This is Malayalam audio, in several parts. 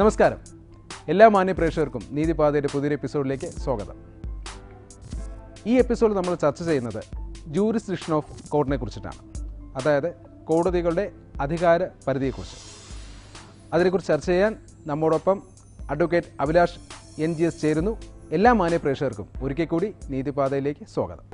നമസ്കാരം എല്ലാ മാന്യ പ്രേക്ഷകർക്കും നീതിപാതയുടെ പുതിയൊരു എപ്പിസോഡിലേക്ക് സ്വാഗതം ഈ എപ്പിസോഡ് നമ്മൾ ചർച്ച ചെയ്യുന്നത് ജൂറിസ്ഡിക്ഷൻ ഓഫ് കോർട്ടിനെ കുറിച്ചിട്ടാണ് അതായത് കോടതികളുടെ അധികാര പരിധിയെക്കുറിച്ച് അതിനെക്കുറിച്ച് ചർച്ച ചെയ്യാൻ നമ്മോടൊപ്പം advocate Abhilash N G S ചേരുന്നു എല്ലാ മാന്യ പ്രേക്ഷകർക്കും ഒരിക്കൽ കൂടി നീതിപാതയിലേക്ക് സ്വാഗതം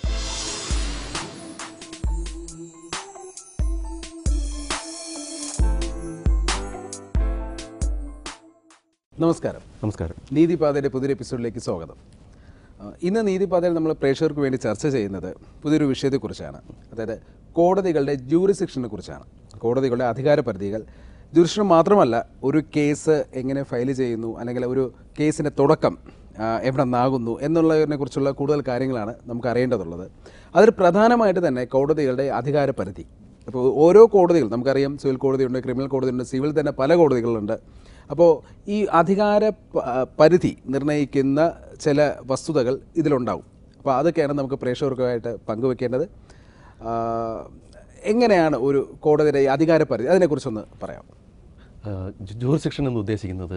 നമസ്കാരം നമസ്കാരം നീതിപാതയുടെ പുതിയൊരു എപ്പിസോഡിലേക്ക് സ്വാഗതം ആ, ഇന്ന് നീതിപാതയിൽ നമ്മൾ പ്രേക്ഷകർക്ക് വേണ്ടി ചർച്ച ചെയ്യുന്നത് പുതിയൊരു വിഷയത്തെക്കുറിച്ചാണ് അതായത് കോടതികളുടെ ജൂറിസിക്ഷനെ കുറിച്ചാണ് കോടതികളുടെ അധികാര പരിധികൾ ജൂറിസ്ഡിക്ഷൻ മാത്രമല്ല ഒരു കേസ് എങ്ങനെ ഫയൽ ചെയ്യുന്നു അല്ലെങ്കിൽ ഒരു കേസിൻ്റെ തുടക്കം ആ, എവിടെ നിന്നാകുന്നു എന്നുള്ളതിനെ കുറിച്ചുള്ള കൂടുതൽ കാര്യങ്ങളാണ് നമുക്ക് അറിയേണ്ടതുള്ളത് അതിൽ പ്രധാനമായിട്ട് തന്നെ കോടതികളുടെ അധികാര പരിധി അപ്പോൾ ഓരോ കോടതികൾ നമുക്കറിയാം സിവിൽ കോടതിയുണ്ട് ക്രിമിനൽ കോടതിയുണ്ട് സിവിൽ തന്നെ പല കോടതികളുണ്ട് അപ്പോൾ ഈ അധികാര പ- പരിധി നിർണ്ണയിക്കുന്ന ചില വസ്തുതകൾ ഇതിലുണ്ടാവും അപ്പോൾ അതൊക്കെയാണ് നമുക്ക് പ്രേക്ഷകർക്കായിട്ട് പങ്കുവെക്കേണ്ടത് ആ, എങ്ങനെയാണ് ഒരു കോടതിയുടെ ഈ അധികാര പരിധി അതിനെക്കുറിച്ചൊന്ന് പറയാം ജൂറിസ്ഡിക്ഷൻ എന്ന് ഉദ്ദേശിക്കുന്നത്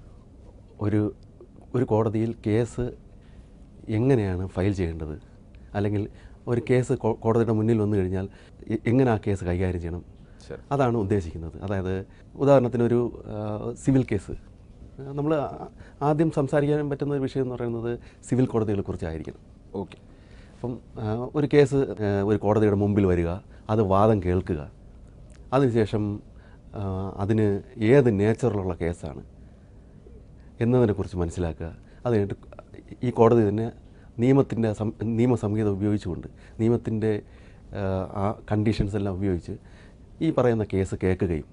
ഒരു ഒരു കോടതിയിൽ കേസ് എങ്ങനെയാണ് ഫയൽ ചെയ്യേണ്ടത് അല്ലെങ്കിൽ ഒരു കേസ് കോ- കോടതിയുടെ മുന്നിൽ വന്നു കഴിഞ്ഞാൽ എ- എങ്ങനെ ആ കേസ് കൈകാര്യം ചെയ്യണം ശരി. അതാണ് ഉദ്ദേശിക്കുന്നത് അതായത് ഉദാഹരണത്തിന് ഒരു ആ, സിവിൽ കേസ് നമ്മൾ ആദ്യം സംസാരിക്കാൻ പറ്റുന്ന ഒരു വിഷയം എന്ന് പറയുന്നത് സിവിൽ കോടതികളെ കുറിച്ചായിരിക്കണം ഓക്കെ അപ്പം ആ, ഒരു കേസ് ആ, ഒരു കോടതിയുടെ മുമ്പിൽ വരിക അത് വാദം കേൾക്കുക അതിനുശേഷം ആ, അതിന് ഏത് നേച്ചറിലുള്ള കേസാണ് എന്നതിനെക്കുറിച്ച് മനസ്സിലാക്കുക അത് കഴിഞ്ഞിട്ട് ഈ കോടതി തന്നെ നിയമത്തിൻ്റെ സം നിയമസംഹിത ഉപയോഗിച്ചുകൊണ്ട് നിയമത്തിൻ്റെ ആ, ആ കണ്ടീഷൻസ് എല്ലാം ഉപയോഗിച്ച് ഈ പറയുന്ന കേസ് കേൾക്കുകയും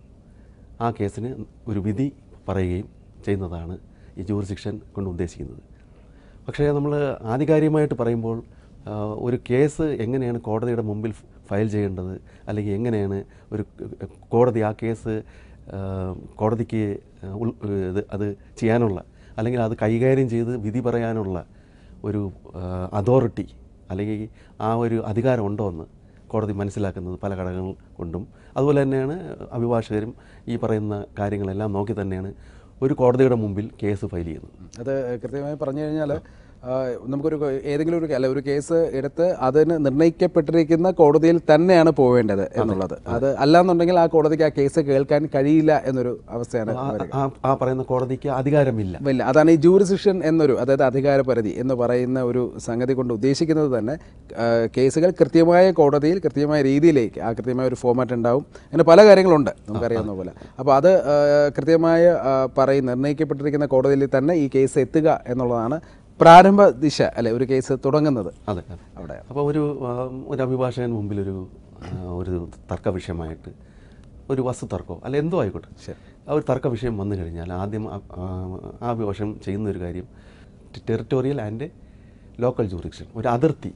ആ കേസിന് ഒരു വിധി പറയുകയും ചെയ്യുന്നതാണ് ഈ ജൂറിസിക്ഷൻ കൊണ്ട് ഉദ്ദേശിക്കുന്നത് പക്ഷേ നമ്മൾ ആധികാരികമായിട്ട് പറയുമ്പോൾ ആ, ഒരു കേസ് എങ്ങനെയാണ് കോടതിയുടെ മുമ്പിൽ ഫയൽ ചെയ്യേണ്ടത് അല്ലെങ്കിൽ എങ്ങനെയാണ് ഒരു കോടതി ആ കേസ് ആ, കോടതിക്ക് ഉൾ ഇത് അത് ചെയ്യാനുള്ള അല്ലെങ്കിൽ അത് കൈകാര്യം ചെയ്ത് വിധി പറയാനുള്ള ഒരു അതോറിറ്റി അല്ലെങ്കിൽ ആ ഒരു അധികാരം ഉണ്ടോ എന്ന് കോടതി മനസ്സിലാക്കുന്നത് പല ഘടകങ്ങൾ കൊണ്ടും അതുപോലെ തന്നെയാണ് അഭിഭാഷകരും ഈ പറയുന്ന കാര്യങ്ങളെല്ലാം നോക്കി തന്നെയാണ് ഒരു കോടതിയുടെ മുമ്പിൽ കേസ് ഫയൽ ചെയ്യുന്നത് അത് കൃത്യമായി പറഞ്ഞു കഴിഞ്ഞാൽ ആ, നമുക്കൊരു കോ- ഏതെങ്കിലും ഒരു അല്ല ഒരു കേസ് എടുത്ത് അതിന് നിർണ്ണയിക്കപ്പെട്ടിരിക്കുന്ന കോടതിയിൽ തന്നെയാണ് പോവേണ്ടത് എന്നുള്ളത് അത് അല്ലാന്നുണ്ടെങ്കിൽ ആ കോടതിക്ക് ആ കേസ് കേൾക്കാൻ കഴിയില്ല എന്നൊരു അവസ്ഥയാണ് ആ- വരിക. ആ ആ പറയുന്ന കോടതിക്ക് അധികാരമില്ല ഇല്ല അതാണ് ഈ ജൂറിസിക്ഷൻ എന്നൊരു അതായത് അധികാര പരിധി എന്ന് പറയുന്ന ഒരു സംഗതി കൊണ്ട് ഉദ്ദേശിക്കുന്നത് തന്നെ ആ, കേസുകൾ കൃത്യമായ കോടതിയിൽ കൃത്യമായ രീതിയിലേക്ക് ആ കൃത്യമായ ഒരു ഫോമാറ്റ് ഉണ്ടാവും അങ്ങനെ പല കാര്യങ്ങളുണ്ട് നമുക്കറിയാവുന്ന പോലെ അപ്പോൾ അത് ആ, കൃത്യമായ ആ, പറയും നിർണ്ണയിക്കപ്പെട്ടിരിക്കുന്ന കോടതിയിൽ തന്നെ ഈ കേസ് എത്തുക എന്നുള്ളതാണ് പ്രാരംഭ ദിശ അല്ലെ ഒരു കേസ് തുടങ്ങുന്നത് അതെ അതെ അവിടെ അപ്പോൾ ഒരു ആ, ഒരു അഭിഭാഷകൻ മുമ്പിലൊരു ആ, ഒരു തർക്ക വിഷയമായിട്ട് ഒരു വസ്തു തർക്കമോ അല്ല എന്തോ ആയിക്കോട്ടെ ശരി. ആ ഒരു തർക്ക വിഷയം വന്നു കഴിഞ്ഞാൽ ആദ്യം ആ ആ, ആ അഭിഭാഷകൻ ചെയ്യുന്ന ഒരു കാര്യം ടെറിട്ടോറിയൽ ആൻഡ് ലോക്കൽ ജൂറിക്ഷൻ ഒരു അതിർത്തി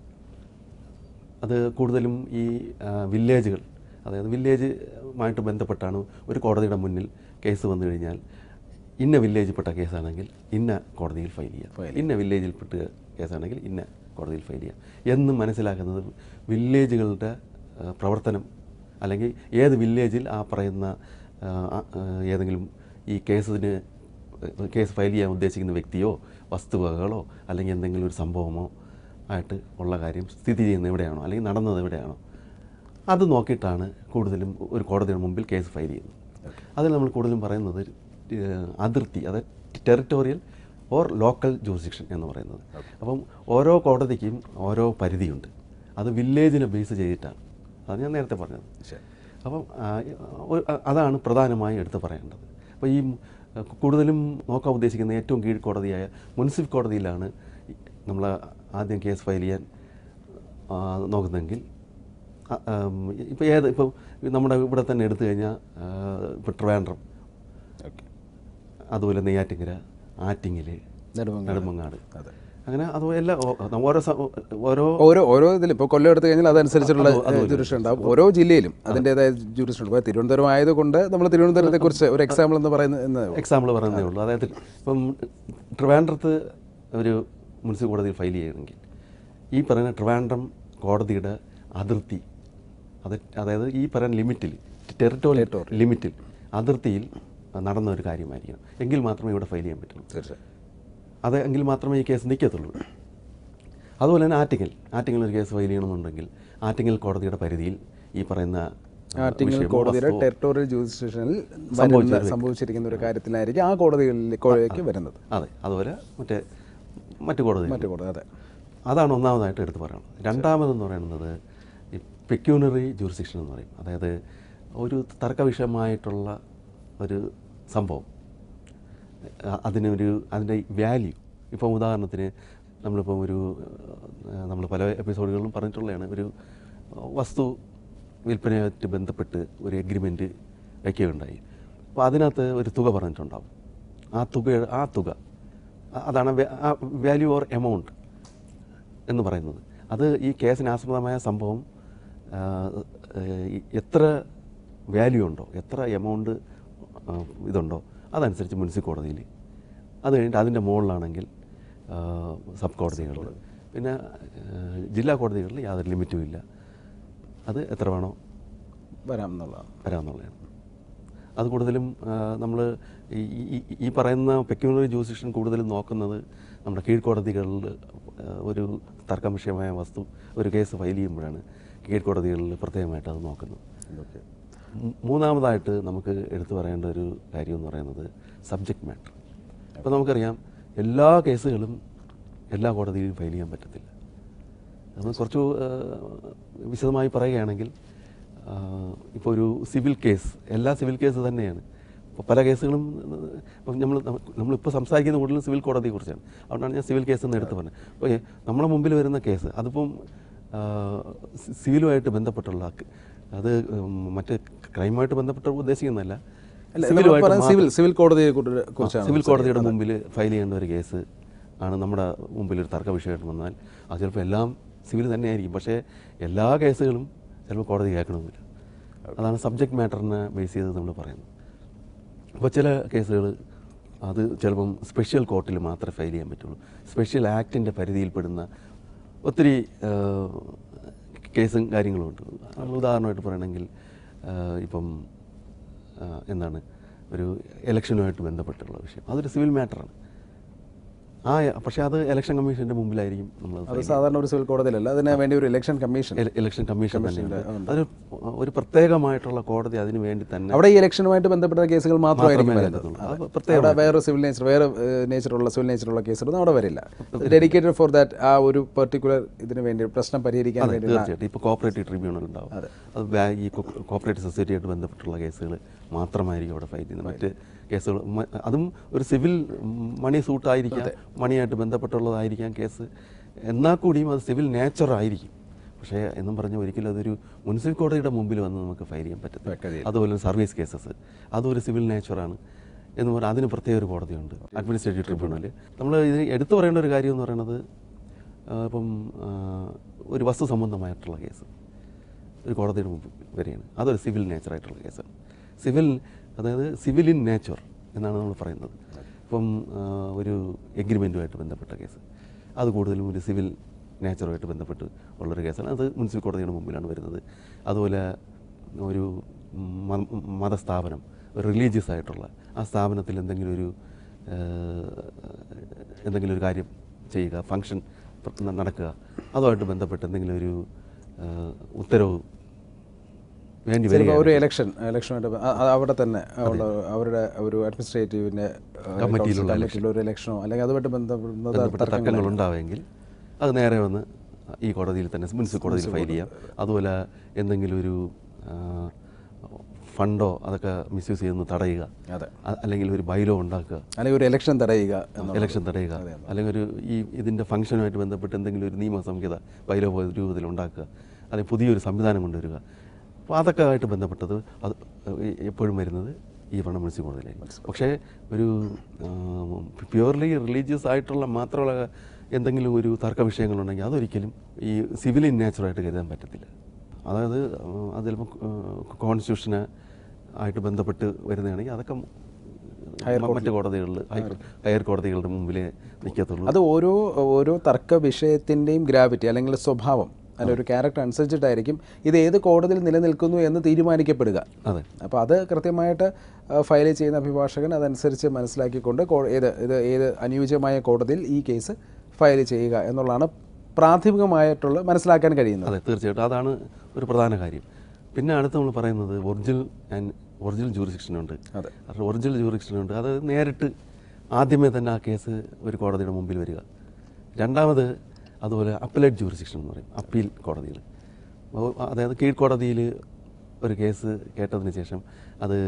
അത് കൂടുതലും ഈ ആ, വില്ലേജുകൾ അതായത് വില്ലേജുമായിട്ട് ബന്ധപ്പെട്ടാണ് ഒരു കോടതിയുടെ മുന്നിൽ കേസ് വന്നു കഴിഞ്ഞാൽ ഇന്ന വില്ലേജിൽപ്പെട്ട കേസാണെങ്കിൽ ഇന്ന കോടതിയിൽ ഫയൽ ചെയ്യാം ഇന്ന വില്ലേജിൽപ്പെട്ട കേസാണെങ്കിൽ ഇന്ന കോടതിയിൽ ഫയൽ ചെയ്യാം എന്ന് മനസ്സിലാക്കുന്നത് വില്ലേജുകളുടെ ആ, പ്രവർത്തനം അല്ലെങ്കിൽ ഏത് വില്ലേജിൽ ആ പറയുന്ന ആ, ആ, ഏതെങ്കിലും ഈ കേസിന് കേസ് ഫയൽ ചെയ്യാൻ ഉദ്ദേശിക്കുന്ന വ്യക്തിയോ വസ്തുവകകളോ അല്ലെങ്കിൽ എന്തെങ്കിലും ഒരു സംഭവമോ ആയിട്ട് ഉള്ള കാര്യം സ്ഥിതി ചെയ്യുന്നത് എവിടെയാണോ അല്ലെങ്കിൽ നടന്നത് എവിടെയാണോ അത് നോക്കിയിട്ടാണ് കൂടുതലും ഒരു കോടതിയുടെ മുമ്പിൽ കേസ് ഫയൽ ചെയ്യുന്നത് അതിൽ നമ്മൾ കൂടുതലും പറയുന്നത് ഏഹ്, അതിർത്തി അതായത് ടെറിട്ടോറിയൽ ഓർ ലോക്കൽ ജൂറിസ്ഡിക്ഷൻ എന്ന് പറയുന്നത് അപ്പം ഓരോ കോടതിക്കും ഓരോ പരിധിയുണ്ട് അത് വില്ലേജിനെ ബേസ് ചെയ്തിട്ടാണ് അത് ഞാൻ നേരത്തെ പറഞ്ഞത് ശരി. അപ്പം ആ, ഒരു- അതാണ് പ്രധാനമായും എടുത്ത് പറയേണ്ടത് അപ്പോൾ ഈ ആ, കൂടുതലും നോക്കാൻ ഉദ്ദേശിക്കുന്ന ഏറ്റവും കീഴ്ക്കോടതിയായ മുനിസിപ്പൽ കോടതിയിലാണ് നമ്മൾ ആദ്യം കേസ് ഫയൽ ചെയ്യാൻ ആ, നോക്കുന്നതെങ്കിൽ ഇപ്പോൾ ഏത് ഇപ്പോൾ നമ്മുടെ ഇവിടെ തന്നെ എടുത്തു കഴിഞ്ഞാൽ ഇപ്പോൾ ട്രിവാൻഡ്രം ഓക്കെ അതുപോലെ നെയ്യാറ്റിങ്കര ആറ്റിങ്ങൽ നെടുമങ്ങാട് നെടുമങ്ങാട് അതെ അങ്ങനെ അത് എല്ലാ ഓ- ഓരോ സ- ഓരോ ഓരോ ഓരോ ഇതിലും ഇപ്പോൾ കൊല്ലം എടുത്തു കഴിഞ്ഞാൽ അതനുസരിച്ചുള്ള ജൂറിഷൻ ഉണ്ടാവും ഓരോ ജില്ലയിലും അതിൻ്റെതായ ജൂറിഷൻ ഉണ്ട് ഇപ്പോൾ തിരുവനന്തപുരം ആയതുകൊണ്ട് നമ്മൾ തിരുവനന്തപുരത്തെ കുറിച്ച് ഒരു എക്സാമ്പിൾ എന്ന് പറയുന്നത് എന്ന് എക്സാമ്പിൾ പറയുന്നേ ഉള്ളൂ അതായത് ഇപ്പം ട്രിവാൻഡ്രത്ത് ഒരു മുനിസിപ്പൽ കോടതിയിൽ ഫയൽ ചെയ്യണമെങ്കിൽ ഈ പറയുന്ന ട്രിവാൻഡ്രം കോടതിയുടെ അതിർത്തി അത് അതായത് ഈ പറയുന്ന ലിമിറ്റിൽ ടെറിട്ടോറിയൽ ലിമിറ്റിൽ അതിർത്തിയിൽ നടന്ന ഒരു കാര്യമായിരിക്കണം എങ്കിൽ മാത്രമേ ഇവിടെ ഫയൽ ചെയ്യാൻ പറ്റുള്ളൂ തീർച്ചയായും അത് എങ്കിൽ മാത്രമേ ഈ കേസ് നിൽക്കത്തുള്ളൂ അതുപോലെ തന്നെ ആറ്റിങ്ങൽ ആറ്റിങ്ങൽ ഒരു കേസ് ഫയൽ ചെയ്യണമെന്നുണ്ടെങ്കിൽ ആറ്റിങ്ങൽ കോടതിയുടെ പരിധിയിൽ ഈ പറയുന്ന ആ, ആറ്റിങ്ങൽ വിഷയമോ കോടതിയുടെ വസ്തുവോ ടെറിട്ടോറിയൽ ജുഡിസ്ഡിക്ഷനിൽ സംഭവിച്ച ഒരു സംഭവിച്ചിരിക്കുന്ന ഒരു കാര്യത്തിലായിരിക്കും ആ കോടതികളിലേക്ക് വരുന്നത് അതെ അതുപോലെ മറ്റേ മറ്റു കോടതി മറ്റു കോടതി അതെ അതാണ് ഒന്നാമതായിട്ട് എടുത്ത് പറയുന്നത് രണ്ടാമതെന്ന് പറയുന്നത് ഈ പെക്യൂണറി ജൂറിസിക്ഷൻ എന്ന് പറയും അതായത് ഒരു തർക്ക വിഷയമായിട്ടുള്ള ഒരു സംഭവം അ- അതിനൊരു അതിൻ്റെ വാല്യൂ ഇപ്പം ഉദാഹരണത്തിന് നമ്മളിപ്പം ഒരു നമ്മൾ പല എപ്പിസോഡുകളിലും പറഞ്ഞിട്ടുള്ളതാണ് ഒരു വസ്തു വിൽപ്പനയായിട്ട് ബന്ധപ്പെട്ട് ഒരു എഗ്രിമെൻറ്റ് വയ്ക്കുകയുണ്ടായി അപ്പോൾ അതിനകത്ത് ഒരു തുക പറഞ്ഞിട്ടുണ്ടാവും ആ തുക ആ തുക അ- അതാണ് വാല്യൂ ഓർ എമൗണ്ട് എന്ന് പറയുന്നത് അത് ഈ കേസിന് ആസ്പദമായ സംഭവം ആ, ഈ എത്ര വാല്യൂ ഉണ്ടോ എത്ര എമൗണ്ട് ഇതുണ്ടോ അതനുസരിച്ച് മുനിസിപ്പൽ കോടതിയിൽ അത് കഴിഞ്ഞിട്ട് അതിൻ്റെ മുകളിലാണെങ്കിൽ ആ, സബ് കോടതികളിൽ പിന്നെ ആ, ജില്ലാ കോടതികളിൽ യാതൊരു ലിമിറ്റും ഇല്ല അത് എത്ര വേണോ വരാം എന്നുള്ളതാണ് വരാമെന്നുള്ളതാണ് അത് കൂടുതലും നമ്മൾ ഈ ഈ- ഈ പറയുന്ന പെക്യുലറി ജൂസിഷൻ കൂടുതലും നോക്കുന്നത് നമ്മുടെ കീഴ്ക്കോടതികളിൽ ആ, ഒരു തർക്കം വിഷയമായ വസ്തു ഒരു കേസ് ഫയൽ ചെയ്യുമ്പോഴാണ് കീഴ്ക്കോടതികളിൽ പ്രത്യേകമായിട്ട് അത് നോക്കുന്നത് ഓക്കെ മൂ- മൂന്നാമതായിട്ട് നമുക്ക് എടുത്തു പറയേണ്ട ഒരു കാര്യം എന്ന് പറയുന്നത് സബ്ജക്റ്റ് മാറ്റർ ഇപ്പോൾ നമുക്കറിയാം എല്ലാ കേസുകളും എല്ലാ കോടതിയിലും ഫയൽ ചെയ്യാൻ പറ്റത്തില്ല അത് കുറച്ച് ആ, വിശദമായി പറയുകയാണെങ്കിൽ ഇപ്പോൾ ഒരു സിവിൽ കേസ് എല്ലാ സിവിൽ കേസ് തന്നെയാണ് ഇപ്പോൾ പല കേസുകളും ഇപ്പം നമ്മൾ നമ്മളിപ്പോൾ സംസാരിക്കുന്ന കൂടുതലും സിവിൽ കോടതിയെക്കുറിച്ചാണ് അതുകൊണ്ടാണ് ഞാൻ സിവിൽ കേസ് എന്ന് എടുത്ത് പറഞ്ഞത് അപ്പോൾ ഈ നമ്മുടെ മുമ്പിൽ വരുന്ന കേസ് അതിപ്പം ആ, സി- സിവിലുമായിട്ട് ബന്ധപ്പെട്ടുള്ള ക- അത് ഉം, മറ്റ് ക്രൈമുമായിട്ട് ബന്ധപ്പെട്ട ഉദ്ദേശിക്കുന്നതല്ല അല്ല, സിവിലുമായിട്ട് നമ്മൾ പറയുന്നത് മാത്രം- സിവിൽ സിവിൽ കോടതിയെ കുറി- ആ, കുറിച്ചാണ് സിവിൽ കോടതിയുടെ മുമ്പിൽ ഫയൽ ചെയ്യേണ്ട ഒരു കേസ് ആണ് നമ്മുടെ മുമ്പിൽ ഒരു തർക്ക വിഷയമായിട്ട് വന്നാൽ അത് ചിലപ്പോൾ എല്ലാം സിവിൽ തന്നെയായിരിക്കും പക്ഷേ എല്ലാ കേസുകളും ചിലപ്പോൾ കോടതി കേൾക്കണമെന്നില്ല അതാണ് സബ്ജക്റ്റ് മാറ്ററിനെ ബേസ് ചെയ്ത് നമ്മൾ പറയുന്നത് അപ്പോൾ ചില കേസുകൾ അത് ചിലപ്പം സ്പെഷ്യൽ കോർട്ടിൽ മാത്രമേ ഫയൽ ചെയ്യാൻ പറ്റുള്ളൂ സ്പെഷ്യൽ ആക്ടിൻ്റെ പരിധിയിൽപ്പെടുന്ന ഒത്തിരി ആ, കേസും കാര്യങ്ങളും ഉണ്ട് നമ്മൾ ഉദാഹരണമായിട്ട് പറയണമെങ്കിൽ ആ, ഇപ്പം ആ, എന്താണ് ഒരു ഇലക്ഷനുമായിട്ട് ബന്ധപ്പെട്ടുള്ള വിഷയം അതൊരു സിവിൽ മാറ്ററാണ് ആ പക്ഷേ അത് ഇലക്ഷൻ കമ്മീഷൻ്റെ മുമ്പിലായിരിക്കും നമ്മൾ അത് സാധാരണ ഒരു സിവിൽ കോടതിയിലല്ല അതിന് വേണ്ടി ഒരു ഇലക്ഷൻ കമ്മീഷൻ ഇലക്ഷൻ കമ്മീഷൻ തന്നെയുണ്ട് അതൊരു ഒരു പ്രത്യേകമായിട്ടുള്ള കോടതി അതിന് വേണ്ടി തന്നെ അവിടെ ഈ ഇലക്ഷനുമായിട്ട് ബന്ധപ്പെട്ട കേസുകൾ മാത്രമായിരിക്കും മാത്രമേ വരുന്നത് വരത്തുള്ളൂ. അത് അവിടെ വേറെ സിവിൽ നേച്ചർ വേറെ നേച്ചറുള്ള സിവിൽ നേച്ചറുള്ള കേസുകളൊന്നും അവിടെ വരില്ല ഡെഡിക്കേറ്റഡ് ഫോർ ദാറ്റ് ആ ഒരു പെർട്ടിക്കുലർ ഇതിന് വേണ്ടി പ്രശ്നം പരിഹരിക്കാൻ അതെ വേണ്ടി തീർച്ചയായിട്ടും ഇപ്പോൾ കോപ്പറേറ്റീവ് ട്രിബ്യൂണൽ ഉണ്ടാവും അത് ബാ- ഈ കോപ്പറേറ്റീവ് സൊസൈറ്റിയായിട്ട് ബന്ധപ്പെട്ടുള്ള കേസുകൾ മാത്രമായിരിക്കും അവിടെ ഫയൽ ചെയ്യുന്നത് മറ്റ് കേസുകൾ മ- അതും ഒരു സിവിൽ മണി സൂട്ടായിരിക്കാം മണിയായിട്ട് ബന്ധപ്പെട്ടുള്ളതായിരിക്കാം കേസ് എന്നാൽ കൂടിയും അത് സിവിൽ നേച്ചർ ആയിരിക്കും പക്ഷേ എന്നും പറഞ്ഞാൽ ഒരിക്കലും അതൊരു മുനിസിപ്പൽ കോടതിയുടെ മുമ്പിൽ വന്ന് നമുക്ക് ഫയൽ ചെയ്യാൻ പറ്റത്തില്ല കഴിയില്ല. അതുപോലെ സർവീസ് കേസസ് അതും ഒരു സിവിൽ നേച്ചറാണ് എന്ന് പറഞ്ഞാൽ അതിന് പ്രത്യേക ഒരു കോടതിയുണ്ട് അഡ്മിനിസ്ട്രേറ്റീവ് ട്രിബ്യൂണൽ നമ്മൾ ഇതിന് എടുത്തു പറയേണ്ട ഒരു കാര്യം എന്ന് പറയുന്നത് ആ, ഇപ്പം ആ, ഒരു വസ്തു സംബന്ധമായിട്ടുള്ള കേസ് ഒരു കോടതിയുടെ മുമ്പ് വരികയാണ് അതൊരു സിവിൽ നേച്ചറായിട്ടുള്ള കേസാണ് സിവിൽ അതായത് സിവിൽ ഇൻ നേച്ചർ എന്നാണ് നമ്മൾ പറയുന്നത് ഇപ്പം ആ, ഒരു എഗ്രിമെൻറ്റുമായിട്ട് ബന്ധപ്പെട്ട കേസ് അത് കൂടുതലും ഒരു സിവിൽ നേച്ചറുമായിട്ട് ബന്ധപ്പെട്ട് ഉള്ളൊരു കേസാണ് അത് മുനിസിപ്പൽ കോടതിയുടെ മുമ്പിലാണ് വരുന്നത് അതുപോലെ ഒരു മ- മതസ്ഥാപനം ഒരു റിലീജിയസ് ആയിട്ടുള്ള ആ സ്ഥാപനത്തിൽ എന്തെങ്കിലും ഒരു ആ, എന്തെങ്കിലും ഒരു കാര്യം ചെയ്യുക ഫങ്ഷൻ നടക്കുക അതുമായിട്ട് ബന്ധപ്പെട്ട് എന്തെങ്കിലും ഒരു ആ, ഉത്തരവ് വേണ്ടി ചിലപ്പോൾ വരിക ഒരു ഇലക്ഷൻ ഇലക്ഷനായിട്ട് ബ- അ- അ- അവിടെ തന്നെ അവിടെ അവരുടെ ഒരു അഡ്മിനിസ്ട്രേറ്റീവിന്റെ കമ്മിറ്റിയിലുള്ള കമ്മിറ്റിയിലുള്ള ഒരു ഇലക്ഷനോ അല്ലെങ്കിൽ അതുമായിട്ട് ബന്ധപ്പെടുന്ന ബന്ധപ്പെട്ട തർക്കങ്ങൾ ഉണ്ടാവുമെങ്കിൽ അത് നേരെ വന്ന് ഈ കോടതിയിൽ തന്നെ മുനിസിപ്പൽ കോടതിയിൽ ഫയൽ ചെയ്യാം അതുപോലെ എന്തെങ്കിലും ഒരു ആ, ഫണ്ടോ അതൊക്കെ മിസ്യൂസ് ചെയ്യുന്നത് തടയുക അതെ അ- അല്ലെങ്കിൽ ഒരു ബൈലോ ഉണ്ടാക്കുക അല്ലെങ്കിൽ ഒരു ഇലക്ഷൻ തടയുക എന്നുള്ളത്. ഇലക്ഷൻ തടയുക അല്ലെങ്കിൽ ഒരു ഈ ഇതിൻ്റെ ഫംഗ്ഷനുമായിട്ട് ബന്ധപ്പെട്ട് എന്തെങ്കിലും ഒരു നിയമ സംഹിത ബൈലോ രൂപത്തിൽ ഉണ്ടാക്കുക അല്ലെങ്കിൽ പുതിയൊരു സംവിധാനം കൊണ്ടുവരിക അപ്പോൾ അതൊക്കെ ആയിട്ട് ബന്ധപ്പെട്ടത് അത് എ- എപ്പോഴും വരുന്നത് ഈ പറഞ്ഞ മുനിസിപ്പൽ കോടതിയിലായിരിക്കും പക്ഷേ ഒരു പ്യുവർലി റിലീജിയസ് ആയിട്ടുള്ള മാത്രമുള്ള എന്തെങ്കിലും ഒരു തർക്ക വിഷയങ്ങളുണ്ടെങ്കിൽ അതൊരിക്കലും ഈ സിവിൽ ഇൻ നേച്ചറായിട്ട് കരുതാൻ പറ്റത്തില്ല അതായത് ആ, അത് ചിലപ്പോൾ കോൺസ്റ്റിറ്റ്യൂഷന് ആയിട്ട് ബന്ധപ്പെട്ട് വരുന്നതാണെങ്കിൽ അതൊക്കെ മ- മറ്റ് കോടതികളിൽ ഹയർ കോടതികളുടെ മുമ്പിലേ നിൽക്കത്തുള്ളൂ അത് ഓരോ ഓരോ തർക്ക വിഷയത്തിൻ്റെയും ഗ്രാവിറ്റി അല്ലെങ്കിൽ സ്വഭാവം അതിൻ്റെ ഒരു ക്യാരക്ടർ അനുസരിച്ചിട്ടായിരിക്കും ഇത് ഏത് കോടതിയിൽ നിലനിൽക്കുന്നു എന്ന് തീരുമാനിക്കപ്പെടുക അതെ അപ്പോൾ അത് കൃത്യമായിട്ട് ഫയൽ ചെയ്യുന്ന അഭിഭാഷകൻ അതനുസരിച്ച് മനസ്സിലാക്കിക്കൊണ്ട് കോ- ഏത് ഇത് ഏത് അനുയോജ്യമായ കോടതിയിൽ ഈ കേസ് ഫയൽ ചെയ്യുക എന്നുള്ളതാണ് പ്രാഥമികമായിട്ടുള്ള മനസ്സിലാക്കാൻ കഴിയുന്നത് അതെ തീർച്ചയായിട്ടും അതാണ് ഒരു പ്രധാന കാര്യം പിന്നെ അടുത്ത് നമ്മൾ പറയുന്നത് ഒറിജിനൽ ആൻഡ് ഒറിജിനൽ ജൂറിസ്ഡിക്ഷൻ ഉണ്ട് അതെ. ഒറിജിനൽ ജൂറിസ്ഡിക്ഷൻ ഉണ്ട് അത് നേരിട്ട് ആദ്യമേ തന്നെ ആ കേസ് ഒരു കോടതിയുടെ മുമ്പിൽ വരിക രണ്ടാമത് അതുപോലെ അപ്പലേറ്റ് ജൂറിസ്ഡിക്ഷൻ എന്ന് പറയും അപ്പീൽ കോടതികൾ ഓ- അതായത് കീഴ്ക്കോടതിയിൽ ഒരു കേസ് കേട്ടതിന് ശേഷം അത്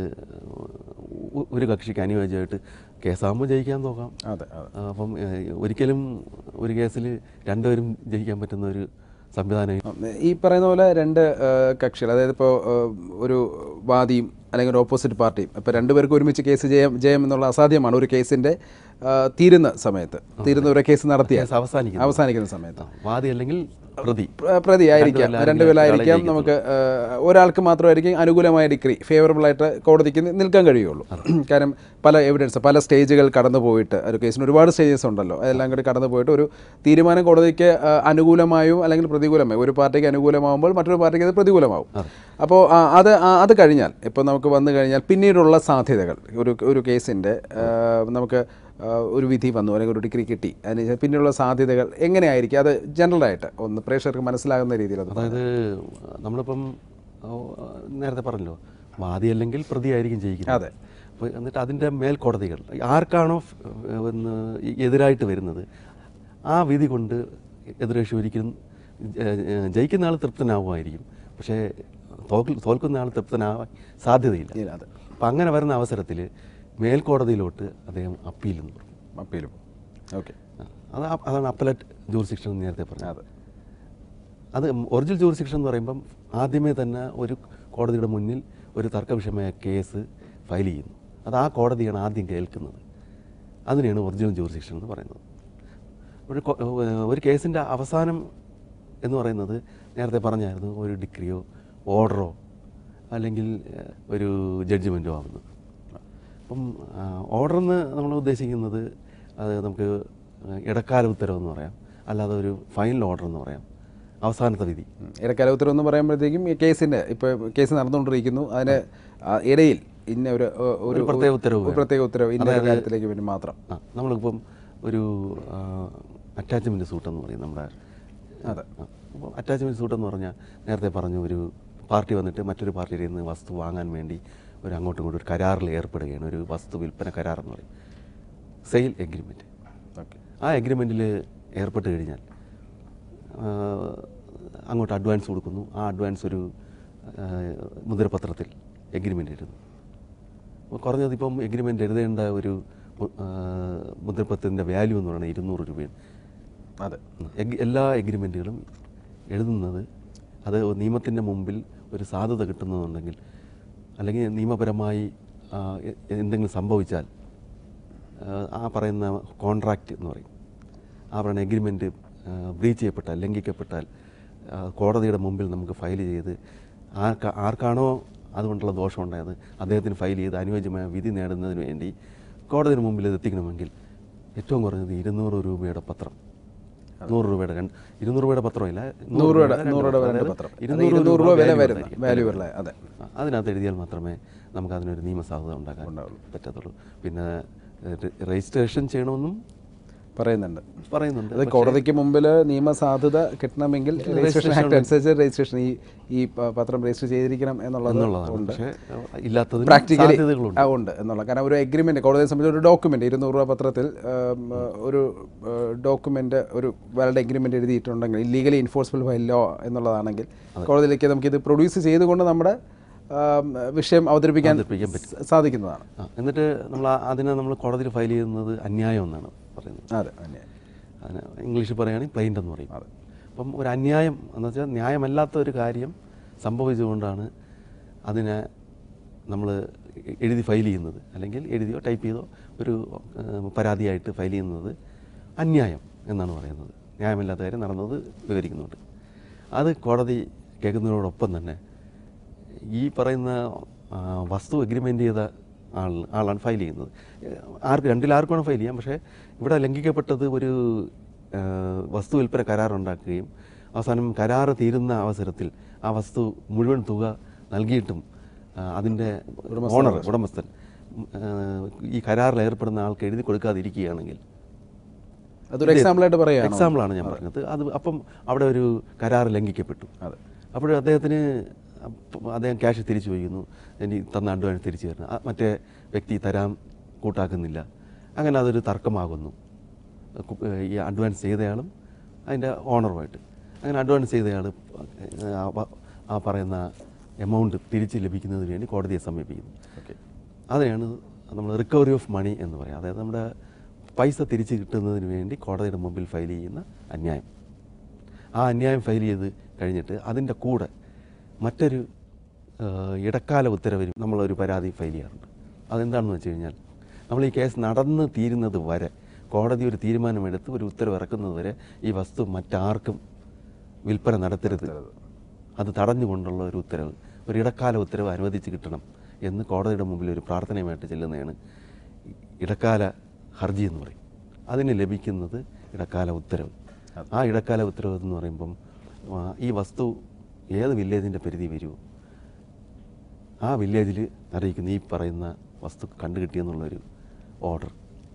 ഒ- ഒരു കക്ഷിക്ക് അനുയോജ്യമായിട്ട് കേസാകുമ്പോൾ ജയിക്കാൻ നോക്കാം അതെ അതെ ആ, അപ്പം ഏഹ്, ഒരിക്കലും ഒരു കേസിൽ രണ്ടുപേരും ജയിക്കാൻ പറ്റുന്ന ഒരു സംവിധാനം ഈ പറയുന്ന പോലെ രണ്ട് ആ, കക്ഷികൾ അതായത് ഇപ്പോൾ ഒരു വാദിയും അല്ലെങ്കിൽ ഒരു ഓപ്പോസിറ്റ് പാർട്ടിയും ഇപ്പോൾ രണ്ടുപേർക്കും ഒരുമിച്ച് കേസ് ജയം ജയം എന്നുള്ള അസാധ്യമാണ് ഒരു കേസിൻ്റെ ആ, തീരുന്ന സമയത്ത് തീരുന്ന ഒരു കേസ് നടത്തിയാൽ കേസ് അവസാനിക്കുന്നു അവസാനിക്കുന്ന സമയത്ത് ആ, വാദി അല്ലെങ്കിൽ പ്രതി പ്ര- പ്രതി ആയിരിക്കാം രണ്ടുപേരിലായിരിക്കും രണ്ടുപേരായിരിക്കാം ഒരാളെ നമുക്ക് ആ, ഒരാൾക്ക് മാത്രമായിരിക്കും അനുകൂലമായ ഡിഗ്രി ഫേവറബിൾ ആയിട്ട് കോടതിക്ക് നി- നിൽക്കാൻ കഴിയുള്ളൂ കാരണം പല എവിഡൻസ് പല സ്റ്റേജുകൾ കടന്നു പോയിട്ട് ഒരു കേസിന് ഒരുപാട് സ്റ്റേജസ് ഉണ്ടല്ലോ അതെല്ലാം കൂടി കടന്നു പോയിട്ട് ഒരു തീരുമാനം കോടതിക്ക് ആ, അനുകൂലമായും അല്ലെങ്കിൽ പ്രതികൂലമായും ഒരു പാർട്ടിക്ക് അനുകൂലമാകുമ്പോൾ മറ്റൊരു പാർട്ടിക്ക് അത് പ്രതികൂലമാവും അപ്പോൾ ആ, അത് ആ, അത് കഴിഞ്ഞാൽ ഇപ്പോൾ നമുക്ക് വന്നു കഴിഞ്ഞാൽ പിന്നീടുള്ള സാധ്യതകൾ ഒരു ഒരു കേസിൻ്റെ നമുക്ക് ആ, ഒരു വിധി വന്നു അല്ലെങ്കിൽ ഒരു ഡിഗ്രി കിട്ടി അതിന് ശേഷം പിന്നീടുള്ള സാധ്യതകൾ എങ്ങനെയായിരിക്കും അത് ജനറലായിട്ട് ഒന്ന് പ്രേക്ഷകർക്ക് മനസ്സിലാകുന്ന രീതിയിൽ അത് അതായത് നമ്മളിപ്പം ഓ, നേരത്തെ പറഞ്ഞല്ലോ വാദി അല്ലെങ്കിൽ പ്രതി ആയിരിക്കും ജയിക്കുന്നത് അതെ. അപ്പോൾ എന്നിട്ട് അതിൻ്റെ മേൽക്കോടതികൾ ആർക്കാണോ ഫ്- ഒന്ന് ഈ എതിരായിട്ട് വരുന്നത് ആ വിധി കൊണ്ട് എതിരേഷി ഒരിക്കലും ജ- ജ- ജയിക്കുന്ന ആൾ തൃപ്തനാവുമായിരിക്കും പക്ഷേ തോൽ തോൽക്കുന്ന ആൾ തൃപ്തനാവാൻ സാധ്യതയില്ല ഇല്ല, അതെ അപ്പം അങ്ങനെ വരുന്ന അവസരത്തിൽ മേൽക്കോടതിയിലോട്ട് അദ്ദേഹം അപ്പീൽ എന്ന് പറയും അപ്പീലും ഓക്കെ ആ, അത് അ- അതാണ് അപ്പലറ്റ് ജൂറിസ്ഡിക്ഷൻ എന്ന് നേരത്തെ പറഞ്ഞത് അതെ അത് ഒറിജിനൽ ജൂറിസ്ഡിക്ഷൻ എന്ന് പറയുമ്പം ആദ്യമേ തന്നെ ഒരു കോടതിയുടെ മുന്നിൽ ഒരു തർക്കവിഷയമായ കേസ് ഫയൽ ചെയ്യുന്നു അത് ആ കോടതിയാണ് ആദ്യം കേൾക്കുന്നത് അതിനെയാണ് ഒറിജിനൽ ജൂറിസ്ഡിക്ഷൻ എന്ന് പറയുന്നത് ഒരു കോ- ഒരു കേസിൻ്റെ അവസാനം എന്ന് പറയുന്നത് നേരത്തെ പറഞ്ഞായിരുന്നു ഒരു ഡിഗ്രിയോ ഓർഡറോ അല്ലെങ്കിൽ ഏഹ്, ഒരു ജഡ്ജ്മെൻറ്റോ ആവുന്നത് അപ്പം ഓർഡർ എന്ന് നമ്മൾ ഉദ്ദേശിക്കുന്നത് അത് നമുക്ക് ഇടക്കാല ഉത്തരവ് എന്ന് പറയാം അല്ലാതെ ഒരു ഫൈനൽ ഓർഡർ എന്ന് പറയാം അവസാനത്തെ വിധി ഉം. ഇടക്കാല ഉത്തരവ് എന്ന് പറയുമ്പോഴത്തേക്കും ഈ കേസിൻ്റെ ഇപ്പോൾ കേസ് നടന്നുകൊണ്ടിരിക്കുന്നു അതിന് ആ, ഇടയിൽ ഇന്ന ഒരു ഒരു ഒരു പ്രത്യേക ഉത്തരവ് ഒരു പ്രത്യേക ഉത്തരവ് ഇന്ന ഒരു കാര്യത്തിലേക്ക് വേണ്ടി മാത്രം ആ നമ്മളിപ്പം ഒരു അറ്റാച്ച്മെൻറ്റ് സൂട്ട് എന്ന് പറയും നമ്മുടെ അതെ. അപ്പോൾ അറ്റാച്ച്മെൻറ്റ് സൂട്ട് എന്ന് പറഞ്ഞാൽ നേരത്തെ പറഞ്ഞു ഒരു പാർട്ടി വന്നിട്ട് മറ്റൊരു പാർട്ടിയിൽ നിന്ന് വസ്തു വാങ്ങാൻ വേണ്ടി ഒരു അങ്ങോട്ടും ഇങ്ങോട്ടും ഒരു കരാറിൽ ഏർപ്പെടുകയാണ് ഒരു വസ്തു വിൽപ്പന കരാർ എന്ന് പറയും സെയിൽ എഗ്രിമെൻറ്റ് ഓക്കെ ആ എഗ്രിമെൻറ്റിൽ ഏർപ്പെട്ട് കഴിഞ്ഞാൽ ആ, അങ്ങോട്ട് അഡ്വാൻസ് കൊടുക്കുന്നു ആ അഡ്വാൻസ് ഒരു ആ, മുദ്രപത്രത്തിൽ എഗ്രിമെൻ്റ് എഴുതുന്നു അപ്പോൾ കുറഞ്ഞത് ഇപ്പം എഗ്രിമെൻ്റ് എഴുതേണ്ട ഒരു മു- ആ, മുദ്രപത്രത്തിൻ്റെ വാല്യൂ എന്ന് പറയുന്നത് ഇരുന്നൂറ് രൂപയാണ് അതെ എഗ്- എല്ലാ എഗ്രിമെൻറ്റുകളും എഴുതുന്നത് അത് നിയമത്തിൻ്റെ മുമ്പിൽ ഒരു സാധുത കിട്ടുന്നുണ്ടെങ്കിൽ അല്ലെങ്കിൽ നിയമപരമായി ആ, എ- എന്തെങ്കിലും സംഭവിച്ചാൽ ആ, ആ പറയുന്ന കോൺട്രാക്റ്റ് എന്ന് പറയും ആ പറയുന്ന എഗ്രിമെൻറ്റ് ബ്രീച്ച് ചെയ്യപ്പെട്ടാൽ ലംഘിക്കപ്പെട്ടാൽ ആ, കോടതിയുടെ മുമ്പിൽ നമുക്ക് ഫയൽ ചെയ്ത് ആർക്കാ ആർക്കാണോ അതുകൊണ്ടുള്ള ദോഷം ഉണ്ടായത് അദ്ദേഹത്തിന് ഫയൽ ചെയ്ത് അനുയോജ്യമായ വിധി നേടുന്നതിന് വേണ്ടി കോടതിയുടെ മുമ്പിൽ ഇത് എത്തിക്കണമെങ്കിൽ ഏറ്റവും കുറഞ്ഞത് ഇരുന്നൂറ് രൂപയുടെ പത്രം നൂറ് രൂപയുടെ രണ്ട് ഇരുന്നൂറ് രൂപയുടെ പത്രമില്ല നൂറ് രൂപയുടെ രണ്ട് നൂറ് രൂപയുടെ അതായത് രണ്ട് പത്രം അത് ഇരുന്നൂറ് ഇരുന്നൂറ് രൂപ വില value വരുന്ന ഉണ്ടായിരിക്കും. വാല്യൂ വരുന്ന അതെ ആ, അതിനകത്ത് എഴുതിയാൽ മാത്രമേ നമുക്ക് അതിനൊരു നിയമസാധുത ഉണ്ടാക്കാൻ പറ്റത്തുള്ളൂ പിന്നെ ര- രജിസ്ട്രേഷൻ ചെയ്യണമെന്നും പറയുന്നുണ്ട് പറയുന്നുണ്ട് അത് കോടതിക്ക് മുമ്പിൽ നിയമസാധുത കിട്ടണമെങ്കിൽ രജിസ്ട്രേഷൻ ആക്ട് അനുസരിച്ച് രജിസ്ട്രേഷൻ ഈ ഈ പ- പത്രം രജിസ്റ്റർ ചെയ്തിരിക്കണം എന്നുള്ളത് എന്നുള്ളതാണ് ഉണ്ട് പക്ഷേ ഇല്ലാത്തതിന് പ്രാക്ടിക്കലി സാധ്യതകളുണ്ട് ഉണ്ട് എന്നുള്ള കാരണം ഒരു എഗ്രിമെന്റ് കോടതിയെ സംബന്ധിച്ച് ഒരു ഡോക്യുമെന്റ് ഇരുന്നൂറ് രൂപ പത്രത്തിൽ ഉം, ഒരു ഡോക്യുമെന്റ് ഒരു വാലിഡ് എഗ്രിമെന്റ് എഴുതിയിട്ടുണ്ടെങ്കിൽ ഇല്ലീഗലി എൻഫോഴ്സ്മെന്റ് ബൈ ലോ എന്നുള്ളതാണെങ്കിൽ കോടതിയിലേക്ക് നമുക്കിത് പ്രൊഡ്യൂസ് ചെയ്തുകൊണ്ട് നമ്മുടെ ഉം, വിഷയം അവതരിപ്പിക്കാൻ അവതരിപ്പിക്കാൻ പറ്റും. സാധിക്കുന്നതാണ് ആ, എന്നിട്ട് നമ്മൾ ആ- അതിനെ നമ്മൾ കോടതിയിൽ ഫയൽ ചെയ്യുന്നത് അന്യായം എന്നാണ് പറയുന്നത് അതെ തന്നെ അതിന് ഇംഗ്ലീഷിൽ പറയുകയാണെങ്കിൽ പ്ലെയിൻ്റ് എന്ന് പറയും അപ്പം ഒരു അന്യായം എന്ന് വെച്ചാൽ ന്യായമല്ലാത്ത ഒരു കാര്യം സംഭവിച്ചുകൊണ്ടാണ് അതിനെ നമ്മൾ എഴുതി ഫയൽ ചെയ്യുന്നത് അല്ലെങ്കിൽ എഴുതിയോ ടൈപ്പ് ചെയ്തോ ഒരു ഏഹ്, പരാതിയായിട്ട് ഫയൽ ചെയ്യുന്നത് അന്യായം എന്നാണ് പറയുന്നത് ന്യായമില്ലാത്ത കാര്യം നടന്നത് വിവരിക്കുന്നുണ്ട് അത് കോടതി കേൾക്കുന്നതിനോടൊപ്പം തന്നെ ഈ പറയുന്ന ആ, വസ്തു എഗ്രിമെൻ്റ് ചെയ്ത ആൾ ആളാണ് ഫയൽ ചെയ്യുന്നത് ഏഹ്, ആർക്ക് രണ്ടിലാർക്കുമാണ് ഫയൽ ചെയ്യാം പക്ഷേ ഇവിടെ ലംഘിക്കപ്പെട്ടത് ഒരു ആ, വസ്തു വിൽപ്പന കരാറുണ്ടാക്കുകയും അവസാനം കരാറ് തീരുന്ന അവസരത്തിൽ ആ വസ്തു മുഴുവൻ തുക നൽകിയിട്ടും ആ, അതിൻ്റെ ഓണർ ഉടമസ്ഥൻ ഉം, ആ, ഈ കരാറിൽ ഏർപ്പെടുന്ന ആൾക്ക് എഴുതി കൊടുക്കാതിരിക്കുകയാണെങ്കിൽ അതൊരു എക്സാമ്പിളായിട്ട് പറയുകയാണ് എക്സാമ്പിളാണ് ഞാൻ പറഞ്ഞത് അത് അപ്പം അവിടെ ഒരു കരാർ ലംഘിക്കപ്പെട്ടു അതെ അപ്പോൾ അദ്ദേഹത്തിന് അപ്പ- അദ്ദേഹം ക്യാഷ് തിരിച്ചു വയ്ക്കുന്നു എനിക്ക് തന്ന അഡ്വാൻസ് തിരിച്ചു തരണം ആ മറ്റേ വ്യക്തി തരാൻ കൂട്ടാക്കുന്നില്ല അങ്ങനെ അതൊരു തർക്കമാകുന്നു കു- ഈ അഡ്വാൻസ് ചെയ്തയാളും അതിൻ്റെ ഓണറുമായിട്ട് അങ്ങനെ അഡ്വാൻസ് ചെയ്തയാൾ ആ പ- ആ പറയുന്ന എമൗണ്ട് തിരിച്ച് ലഭിക്കുന്നതിന് വേണ്ടി കോടതിയെ സമീപിക്കുന്നു ഓക്കെ അതിനെയാണ് നമ്മൾ റിക്കവറി ഓഫ് മണി എന്ന് പറയാം അതായത് നമ്മുടെ പൈസ തിരിച്ച് കിട്ടുന്നതിന് വേണ്ടി കോടതിയുടെ മുമ്പിൽ ഫയൽ ചെയ്യുന്ന അന്യായം ആ അന്യായം ഫയൽ ചെയ്ത് കഴിഞ്ഞിട്ട് അതിൻ്റെ കൂടെ മറ്റൊരു ആ, ഇടക്കാല ഉത്തരവിന് നമ്മളൊരു പരാതി ഫയൽ ചെയ്യാറുണ്ട് അതെന്താണെന്ന് വെച്ച് കഴിഞ്ഞാൽ നമ്മൾ ഈ കേസ് നടന്ന് തീരുന്നത് വരെ കോടതി ഒരു തീരുമാനമെടുത്ത് ഒരു ഉത്തരവ് ഇറക്കുന്നത് വരെ ഈ വസ്തു മറ്റാർക്കും വിൽപ്പന നടത്തരുത് അത് തടഞ്ഞുകൊണ്ടുള്ള ഒരു ഉത്തരവ് ഒരു ഇടക്കാല ഉത്തരവ് അനുവദിച്ച് കിട്ടണം എന്ന് കോടതിയുടെ മുമ്പിൽ ഒരു പ്രാർത്ഥനയുമായിട്ട് ചെല്ലുന്നതാണ് ഇടക്കാല ഹർജി എന്ന് പറയും അതിന് ലഭിക്കുന്നത് ഇടക്കാല ഉത്തരവ് ആ ഇടക്കാല ഉത്തരവ് എന്ന് പറയുമ്പം ആ, ഈ വസ്തു ഏത് വില്ലേജിൻ്റെ പരിധി വരുമോ ആ വില്ലേജിൽ അറിയിക്കുന്ന ഈ പറയുന്ന വസ്തു കണ്ടുകിട്ടിയെന്നുള്ളൊരു ഓർഡർ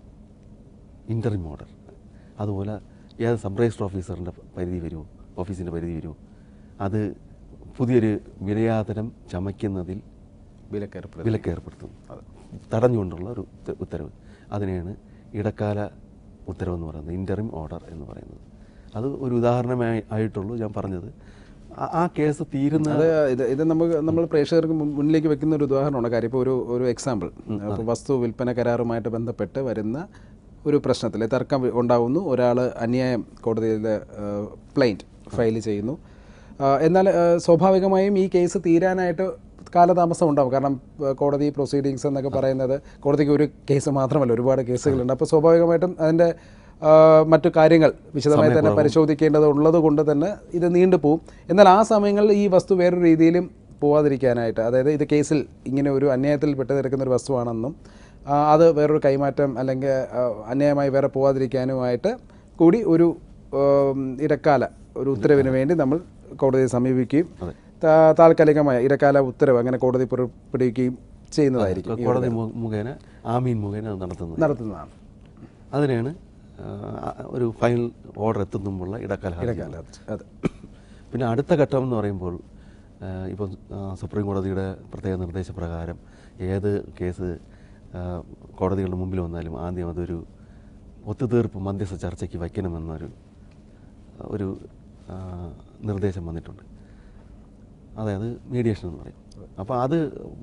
ഇൻ്ററിം ഓർഡർ അതുപോലെ ഏത് സബ് രജിസ്റ്റർ ഓഫീസറിൻ്റെ പരിധി വരുമോ ഓഫീസിൻ്റെ പരിധി വരുമോ അത് പുതിയൊരു വിലയാതനം ചമയ്ക്കുന്നതിൽ വിലക്കേർപ്പെടുത്തി വിലക്ക് ഏർപ്പെടുത്തും തടഞ്ഞുകൊണ്ടുള്ള ഒരു ഉത്ത- ഉത്തരവ് അതിനെയാണ് ഇടക്കാല ഉത്തരവ് എന്ന് പറയുന്നത് ഇൻ്ററിം ഓർഡർ എന്ന് പറയുന്നത് അത് ഒരു ഉദാഹരണമായി ആയിട്ടുള്ളൂ ഞാൻ പറഞ്ഞത് ആ- ആ കേസ് തീരുന്ന അത് ഇത് ഇത് നമുക്ക് നമ്മൾ പ്രേക്ഷകർക്ക് മുൻ- മുന്നിലേക്ക് വെക്കുന്ന ഒരു ഉദാഹരണമാണ് കാര്യം ഇപ്പോൾ ഒരു ഒരു എക്സാമ്പിൾ ഇപ്പോൾ വസ്തു വിൽപ്പന കരാറുമായിട്ട് ബന്ധപ്പെട്ട് വരുന്ന ഒരു പ്രശ്നത്തിൽ തർക്കം വി- ഉണ്ടാവുന്നു ഒരാൾ അന്യായം കോടതിയിൽ പ്ലെയിൻറ്റ് ഫയൽ ചെയ്യുന്നു ആ, എന്നാൽ ആ, സ്വാഭാവികമായും ഈ കേസ് തീരാനായിട്ട് കാലതാമസം ഉണ്ടാവും കാരണം ആ, കോടതി പ്രൊസീഡിങ്സ് എന്നൊക്കെ പറയുന്നത് കോടതിക്ക് ഒരു കേസ് മാത്രമല്ല ഒരുപാട് കേസുകളുണ്ട് അപ്പോൾ സ്വാഭാവികമായിട്ടും അതിൻ്റെ ആ, മറ്റു കാര്യങ്ങൾ വിശദമായി തന്നെ പരിശോധിക്കേണ്ടത് ഉള്ളത് കൊണ്ട് തന്നെ ഇത് നീണ്ടു പോവും എന്നാൽ ആ സമയങ്ങളിൽ ഈ വസ്തു വേറൊരു രീതിയിലും പോവാതിരിക്കാനായിട്ട് അതായത് ഇത് കേസിൽ ഇങ്ങനെ ഒരു അന്യായത്തിൽ പെട്ടുകിടക്കുന്ന ഒരു വസ്തുവാണെന്നും ആ, അത് വേറൊരു കൈമാറ്റം അല്ലെങ്കിൽ ആ, അന്യായമായി വേറെ പോവാതിരിക്കാനുമായിട്ട് കൂടി ഒരു ഉം, ഇടക്കാല ഒരു ഉത്തരവിന് വേണ്ടി നമ്മൾ കോടതിയെ സമീപിക്കുകയും താ- താൽക്കാലികമായ ഇടക്കാല ഉത്തരവ് അങ്ങനെ കോടതി പുറപ്പെടുവിക്കുകയും ചെയ്യുന്നതായിരിക്കും ഈ കോടതി മു- മുഖേന ആമീൻ മുഖേന അത് നടത്തുന്നത് നടത്തുന്നതാണ് അതിനെയാണ് ആ, ഒരു ഫൈനൽ ഓർഡർ എത്തുന്നുമുള്ള ഇടക്കാല ഹർജി. ഇടക്കാല അതെ പിന്നെ അടുത്ത ഘട്ടം എന്ന് പറയുമ്പോൾ ആ, ഇപ്പം ആ, സുപ്രീം കോടതിയുടെ പ്രത്യേക നിർദ്ദേശപ്രകാരം ഏത് കേസ് ആ, കോടതികളുടെ മുമ്പിൽ വന്നാലും ആദ്യം അതൊരു ഒത്തുതീർപ്പ് മധ്യസ്ഥ ചർച്ചയ്ക്ക് വയ്ക്കണമെന്നൊരു ഒരു ആ, നിർദ്ദേശം വന്നിട്ടുണ്ട് അതായത് മീഡിയേഷൻ എന്ന് പറയും അപ്പോൾ അത്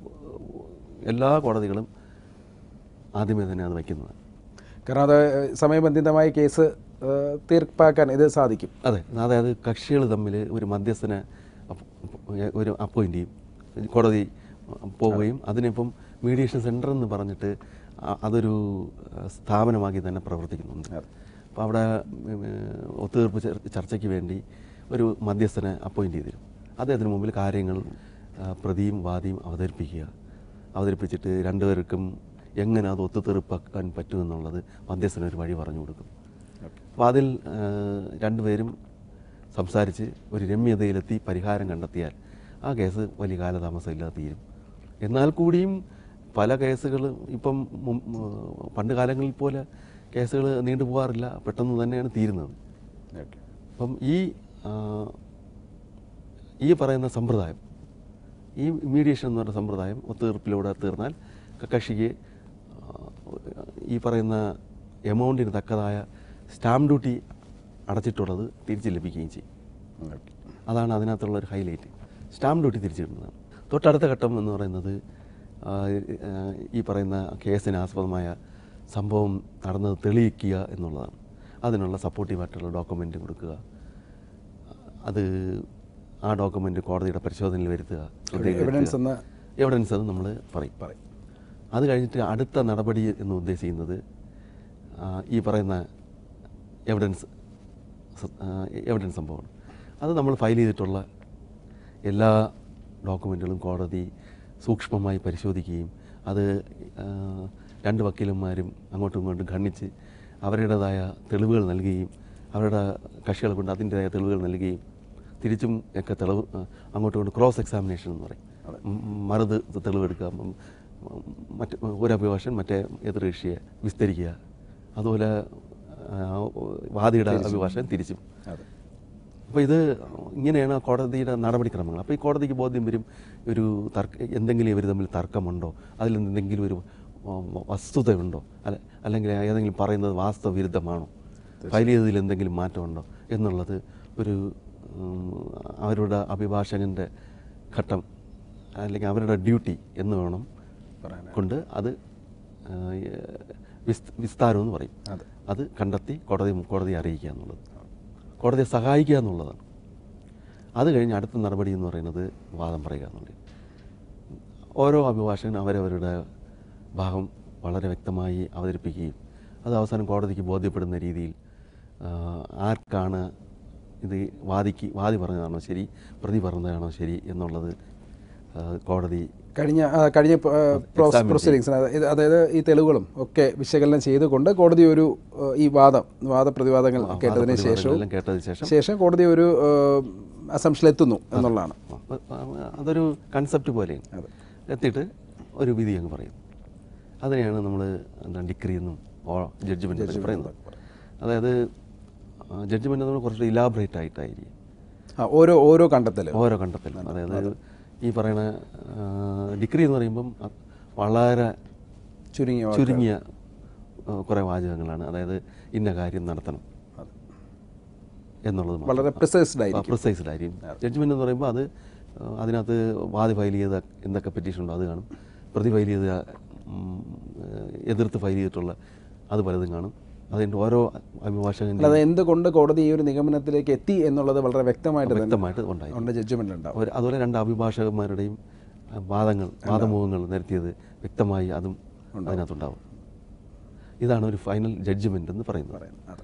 എല്ലാ കോടതികളും ആദ്യമേ തന്നെ അത് വയ്ക്കുന്നതാണ് കാരണം അത് സമയബന്ധിതമായി കേസ് ഏഹ്, തീർപ്പാക്കാൻ ഇത് സാധിക്കും അതെ അതായത് കക്ഷികൾ തമ്മിൽ ഒരു മധ്യസ്ഥനെ അപ്പ- ഒരു അപ്പോയിൻ്റ് ചെയ്യും കോടതി പോവുകയും അതിനിപ്പം മീഡിയേഷൻ സെൻറ്റർ എന്ന് പറഞ്ഞിട്ട് അ- അതൊരു അഹ്, സ്ഥാപനമാക്കി തന്നെ പ്രവർത്തിക്കുന്നുണ്ട് അപ്പോൾ അവിടെ ഉം, ഏഹ്, ഒത്തുതീർപ്പ് ചർ- ചർച്ചയ്ക്ക് വേണ്ടി ഒരു മധ്യസ്ഥനെ അപ്പോയിൻ്റ് ചെയ്ത് തരും അദ്ദേഹത്തിന് മുമ്പിൽ കാര്യങ്ങൾ ആ, പ്രതിയും വാദിയും അവതരിപ്പിക്കുക അവതരിപ്പിച്ചിട്ട് രണ്ടുപേർക്കും എങ്ങനെ അത് ഒത്തുതീർപ്പാക്കാൻ പറ്റുമെന്നുള്ളത് മധ്യസ്ഥന് ഒരു വഴി പറഞ്ഞു കൊടുക്കും അപ്പോൾ അതിൽ ആ, രണ്ടുപേരും സംസാരിച്ച് ഒരു രമ്യതയിലെത്തി പരിഹാരം കണ്ടെത്തിയാൽ ആ കേസ് വലിയ കാലതാമസം ഇല്ലാതെ തീരും എന്നാൽ കൂടിയും പല കേസുകൾ ഇപ്പം മും- ആ, പണ്ട് കാലങ്ങളിൽ പോലെ കേസുകൾ നീണ്ടു പോകാറില്ല പെട്ടെന്ന് തന്നെയാണ് തീരുന്നത് അപ്പം ഈ ആ, ഈ പറയുന്ന സമ്പ്രദായം ഈ മീഡിയേഷൻ എന്ന് പറയുന്ന സമ്പ്രദായം ഒത്തുതീർപ്പിലൂടെ തീർന്നാൽ ക- കക്ഷിക്ക് ആ, ഈ പറയുന്ന എമൗണ്ടിന് തക്കതായ സ്റ്റാമ്പ് ഡ്യൂട്ടി അടച്ചിട്ടുള്ളത് തിരിച്ച് ലഭിക്കുകയും ചെയ്യും അതാണ് അതിനകത്തുള്ള ഒരു ഹൈലൈറ്റ് സ്റ്റാമ്പ് ഡ്യൂട്ടി തിരിച്ചു കിട്ടുന്നതാണ് തൊട്ടടുത്ത ഘട്ടം എന്ന് പറയുന്നത് ആ, ആ, ഈ പറയുന്ന കേസിന് ആസ്പദമായ സംഭവം നടന്നത് തെളിയിക്കുക എന്നുള്ളതാണ് അതിനുള്ള സപ്പോർട്ടീവായിട്ടുള്ള ഡോക്യുമെൻ്റ് കൊടുക്കുക അത് ആ ഡോക്യുമെൻ്റ് കോടതിയുടെ പരിശോധനയിൽ വരുത്തുക എവിഡൻസ് എന്ന് എവിഡൻസ് എന്ന് നമ്മൾ പറയും പറയും അത് കഴിഞ്ഞിട്ട് അടുത്ത നടപടി എന്ന് ഉദ്ദേശിക്കുന്നത് ആ, ഈ പറയുന്ന എവിഡൻസ് സ- ആ, എവിഡൻസ് സംഭവമാണ് അത് നമ്മൾ ഫയൽ ചെയ്തിട്ടുള്ള എല്ലാ ഡോക്യുമെൻറ്റുകളും കോടതി സൂക്ഷ്മമായി പരിശോധിക്കുകയും അത് ആ, രണ്ട് വക്കീലന്മാരും അങ്ങോട്ടും ഇങ്ങോട്ടും ഖണ്ഡിച്ച് അവരുടേതായ തെളിവുകൾ നൽകുകയും അവരുടെ കക്ഷികളെ കൊണ്ട് അതിൻ്റെതായ തെളിവുകൾ നൽകുകയും തിരിച്ചും ഒക്കെ തെളിവ് ആ, അങ്ങോട്ടും ഇങ്ങോട്ടും ക്രോസ് എക്സാമിനേഷൻ എന്ന് പറയും ഉം, മറുത് തെളിവെടുക്കുക ഉം, ഉം, മറ്റ് ഒരു അഭിഭാഷകൻ മറ്റേ എതിർ കക്ഷിയെ വിസ്തരിക്കുക അതുപോലെ ആ, വാദിയുടെ അഭിഭാഷകൻ തിരിച്ചും അതെ അപ്പോൾ ഇത് ഇങ്ങനെയാണ് കോടതിയുടെ നടപടിക്രമങ്ങൾ അപ്പോൾ ഈ കോടതിക്ക് ബോധ്യം വരും ഒരു തർക്ക എന്തെങ്കിലും ഇവർ തമ്മിൽ തർക്കമുണ്ടോ അതിൽ എന്തെങ്കിലും ഒരു ഉം, വസ്തുതയുണ്ടോ അല്ല അല്ലെങ്കിൽ ഏതെങ്കിലും പറയുന്നത് വാസ്തവ വിരുദ്ധമാണോ ഫയൽ ചെയ്തതിൽ എന്തെങ്കിലും മാറ്റമുണ്ടോ എന്നുള്ളത് ഒരു ഉം, അവരുടെ അഭിഭാഷകൻ്റെ ഘട്ടം അല്ലെങ്കിൽ അവരുടെ ഡ്യൂട്ടി എന്ന് വേണം പറയാനായിട്ട്. കൊണ്ട് അത് ആ, വിസ്- വിസ്താരം എന്ന് പറയും അതെ. അത് കണ്ടെത്തി കോടതി കോടതിയെ അറിയിക്കുക എന്നുള്ളത് കോടതിയെ സഹായിക്കുക എന്നുള്ളതാണ് അത് കഴിഞ്ഞ് അടുത്ത നടപടി എന്ന് പറയുന്നത് വാദം പറയുക എന്നുള്ളത് ഓരോ അഭിഭാഷകൻ അവരവരുടെ ഭാഗം വളരെ വ്യക്തമായി അവതരിപ്പിക്കുകയും അത് അവസാനം കോടതിക്ക് ബോധ്യപ്പെടുന്ന രീതിയിൽ ആ, ആർക്കാണ് ഇത് വാദിക്ക് വാദി പറഞ്ഞതാണോ ശരി പ്രതി പറഞ്ഞതാണോ ശരി എന്നുള്ളത് ആ, കോടതി കഴിഞ്ഞ ആ, കഴിഞ്ഞ Examine പ്രൊസീഡിങ്സ് അതായത് ഈ തെളിവുകളും ഒക്കെ വിശകലനം ചെയ്തുകൊണ്ട് കോടതി ഒരു ആ, ഈ വാദം വാദപ്രതിവാദങ്ങൾ കേട്ടതിന് ശേഷവും വാദപ്രതിവാദങ്ങളെല്ലാം കേട്ടതിന് ശേഷം ശേഷം കോടതി ഒരു അസംഷനിലെത്തുന്നു എന്നുള്ളതാണ് അതൊരു കൺസെപ്റ്റ് പോലെയാണ് അതെ. എത്തിയിട്ട് ഒരു വിധി അങ്ങ് പറയും അതിനെയാണ് നമ്മൾ എന്താ ഡിഗ്രി എന്നും ജഡ്ജ്മെൻറ്റ് പറയുന്നത് അതായത് ജഡ്ജ്മെൻറ്റ് നമ്മൾ കുറച്ച് ഇലാബറേറ്റ് ആയിട്ടായിരിക്കും ആ ഓരോ ഓരോ കണ്ടെത്തൽ ഓരോ കണ്ടെത്തലും അതായത് ഈ പറയുന്ന ഡിഗ്രി എന്ന് പറയുമ്പം അ- വളരെ ചുരുങ്ങിയ വാക്കുകൾ. ചുരുങ്ങിയ ആ, കുറേ വാചകങ്ങളാണ് അതായത് ഇന്ന കാര്യം നടത്തണം അതെ. എന്നുള്ളത് മാത്രം. വളരെ പ്രിസൈസ്ഡ് ആയിരിക്കും പ്രിസൈസ്ഡ് ആയിരിക്കും ജഡ്ജ്മെന്റ് എന്ന് പറയുമ്പോൾ അത് ആ, അതിനകത്ത് വാദി ഫയൽ ചെയ്ത എന്തൊക്കെ പെറ്റീഷൻ ഉണ്ടോ അത് കാണും പ്രതി ഫയൽ ചെയ്ത ഉം, എതിർത്ത് ഫയൽ ചെയ്തിട്ടുള്ള അത് പലതും കാണും അതിൻ്റെ ഓരോ അഭിഭാഷകൻ്റെ അല്ലാതെ എന്തുകൊണ്ട് കോടതി ഈ ഒരു നിഗമനത്തിലേക്ക് എത്തി എന്നുള്ളത് വളരെ വ്യക്തമായിട്ട് തന്നെ വ്യക്തമായിട്ട് ഉണ്ടായി ഉണ്ട് ജഡ്ജ്മെന്റ് ഉണ്ടാവും ഒരു- അതുപോലെ രണ്ട് അഭിഭാഷകന്മാരുടെയും ആ, വാദങ്ങൾ വാദമുഖങ്ങൾ നിരത്തിയത് വ്യക്തമായി അതും അതിനകത്തുണ്ടാവും ഇതാണ് ഒരു ഫൈനൽ ജഡ്ജ്മെന്റ് എന്ന് പറയുന്നത് പറയുന്നത് അതെ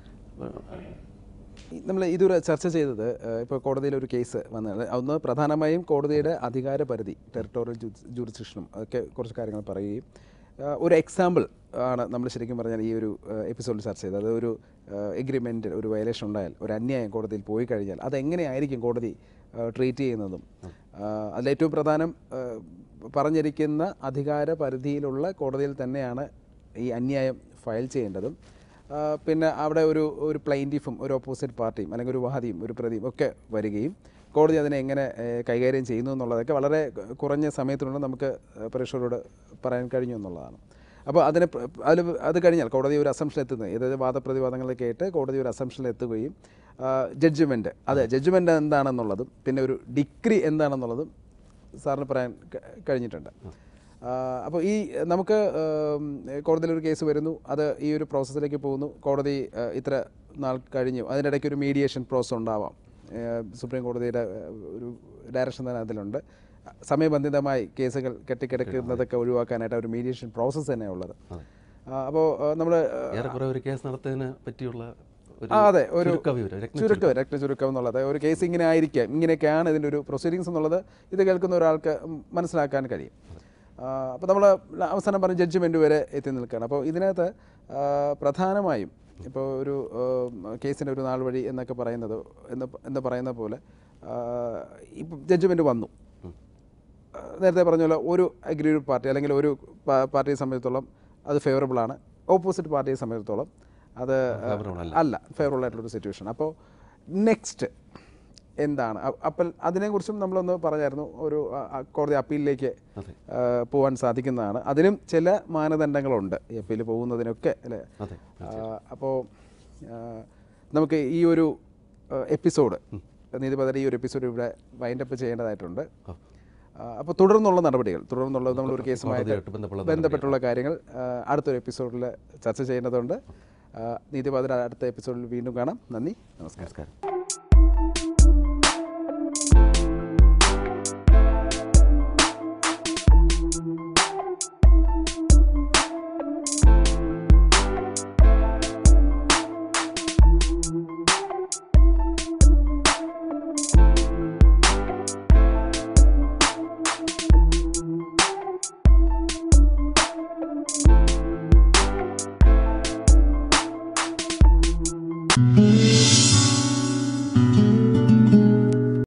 നമ്മൾ ഇതുവരെ ചർച്ച ചെയ്തത് ഇപ്പോൾ കോടതിയിൽ ഒരു കേസ് വന്നത് ഒന്ന് പ്രധാനമായും കോടതിയുടെ അധികാര പരിധി ടെറിട്ടോറിയൽ ജൂറിസ്ഡിക്ഷനും അതൊക്കെ കുറച്ച് കാര്യങ്ങൾ പറയുകയും ആ, ഒരു എക്സാമ്പിൾ ആണ് നമ്മൾ ശരിക്കും പറഞ്ഞാൽ ഈ ഒരു എപ്പിസോഡിൽ ചർച്ച ചെയ്തത് അത് ഒരു എഗ്രിമെൻറ്റ് ഒരു വയലേഷൻ ഉണ്ടായാൽ ഒരു അന്യായം കോടതിയിൽ പോയി കഴിഞ്ഞാൽ അതെങ്ങനെയായിരിക്കും കോടതി ട്രീറ്റ് ചെയ്യുന്നതും ആ, അതിലേറ്റവും പ്രധാനം ആ, പറഞ്ഞിരിക്കുന്ന അധികാര പരിധിയിലുള്ള കോടതിയിൽ തന്നെയാണ് ഈ അന്യായം ഫയൽ ചെയ്യേണ്ടതും ആ, പിന്നെ അവിടെ ഒരു ഒരു പ്ലൈൻറ്റിഫും ഒരു ഓപ്പോസിറ്റ് പാർട്ടിയും അല്ലെങ്കിൽ ഒരു വാദിയും ഒരു പ്രതിയും ഒക്കെ വരികയും കോടതി അതിനെ എങ്ങനെ ഏഹ്, കൈകാര്യം ചെയ്യുന്നു എന്നുള്ളതൊക്കെ വളരെ കുറഞ്ഞ സമയത്തിനുള്ളിൽ നമുക്ക് പ്രേക്ഷകരോട് പറയാൻ കഴിഞ്ഞു എന്നുള്ളതാണ് അപ്പോൾ അതിന് പ്ര- അതിൽ അത് കഴിഞ്ഞാൽ കോടതി ഒരു അസംഷൻ എത്തുന്നത് അതായത് വാദപ്രതിവാദങ്ങൾ കേട്ട് കോടതി ഒരു അസംഷനിൽ എത്തുകയും ജഡ്ജ്മെൻറ്റ് അതെ ജഡ്ജ്മെൻറ്റ് എന്താണെന്നുള്ളതും പിന്നെ ഒരു ഡിഗ്രി എന്താണെന്നുള്ളതും സാറിന് പറയാൻ ക- കഴിഞ്ഞിട്ടുണ്ട് അപ്പോൾ ഈ നമുക്ക് ഉം, കോടതിയിൽ ഒരു കേസ് വരുന്നു അത് ഈ ഒരു പ്രോസസ്സിലേക്ക് പോകുന്നു കോടതി ആ, ഇത്ര നാൾ കഴിഞ്ഞു അതിനിടയ്ക്ക് ഒരു മീഡിയേഷൻ പ്രോസസ് ഉണ്ടാവാം ഏ, സുപ്രീം കോടതിയുടെ ഏ, ഒരു ഡയറക്ഷൻ തന്നെ അതിലുണ്ട് സമയബന്ധിതമായി കേസുകൾ കെട്ടിക്കിടക്കുന്നതൊക്കെ ഒഴിവാക്കാനായിട്ട് ഒരു മീഡിയേഷൻ പ്രോസസ്സ് തന്നെ ഉള്ളത് അപ്പോൾ നമ്മൾ ഏറെക്കുറെ ഒരു കേസ് നടത്തുന്നതിനെ പറ്റിയുള്ള ഒരു ആ അതെ ഒരു ചുരുക്ക വിവരം രത്ന ചുരുക്കം രക്ത ചുരുക്കം എന്നുള്ളത് ഒരു കേസ് ഇങ്ങനെ ആയിരിക്കാം ഇങ്ങനെയൊക്കെയാണ് ഇതിൻ്റെ ഒരു പ്രൊസീഡിങ്സ് എന്നുള്ളത് ഇത് കേൾക്കുന്ന ഒരാൾക്ക് മനസ്സിലാക്കാൻ കഴിയും അപ്പോൾ നമ്മൾ അവസാനം പറഞ്ഞ ജഡ്ജ്മെൻറ്റ് വരെ എത്തി നിൽക്കുകയാണ് അപ്പോൾ ഇതിനകത്ത് ആ, പ്രധാനമായും ഇപ്പോൾ ഒരു കേസിൻ്റെ ഒരു നാൾ വഴി എന്നൊക്കെ പറയുന്നത് എന്ന് പ- എന്ന് പറയുന്ന പോലെ ഇപ്പം ജഡ്ജ്മെൻറ്റ് വന്നു ആ, നേരത്തെ പറഞ്ഞ പോലെ ഒരു അഗ്രീഡ് പാർട്ടി അല്ലെങ്കിൽ ഒരു പാ- പാർട്ടിയെ സംബന്ധിച്ചിടത്തോളം അത് ഫേവറബിൾ ആണ് ഓപ്പോസിറ്റ് പാർട്ടിയെ സംബന്ധിച്ചിടത്തോളം അത് Favourable അല്ല. അല്ല ഫേവറബിൾ ആയിട്ടുള്ളൊരു സിറ്റുവേഷൻ അപ്പോൾ നെക്സ്റ്റ് എന്താണ് അ- അപ്പോൾ അതിനെക്കുറിച്ചും നമ്മളൊന്ന് പറഞ്ഞായിരുന്നു ഒരു ആ, ആ, കോടതി അപ്പീലിലേക്ക് അതെ ആ, പോകാൻ സാധിക്കുന്നതാണ് അതിനും ചില മാനദണ്ഡങ്ങളുണ്ട് ഈ അപ്പീൽ പോകുന്നതിനൊക്കെ അല്ലേ അതെ അപ്പോൾ നമുക്ക് ഈ ഒരു എപ്പിസോഡ് നീതിപതിയുടെ ഈ ഒരു എപ്പിസോഡ് ഇവിടെ വൈൻഡപ്പ് ചെയ്യേണ്ടതായിട്ടുണ്ട് ആ. അപ്പോൾ തുടർന്നുള്ള നടപടികൾ തുടർന്നുള്ള നമ്മൾ ഒരു കേസുമായിട്ട് കോടതിയായിട്ട് ബന്ധപ്പെട്ട ബന്ധപ്പെട്ടുള്ള കാര്യങ്ങൾ ആ, അടുത്തൊരു എപ്പിസോഡിൽ ചർച്ച ചെയ്യേണ്ടതുണ്ട് നീതിപതിയുടെ അടുത്ത എപ്പിസോഡിൽ വീണ്ടും കാണാം നന്ദി നമസ്കാരം നമസ്കാരം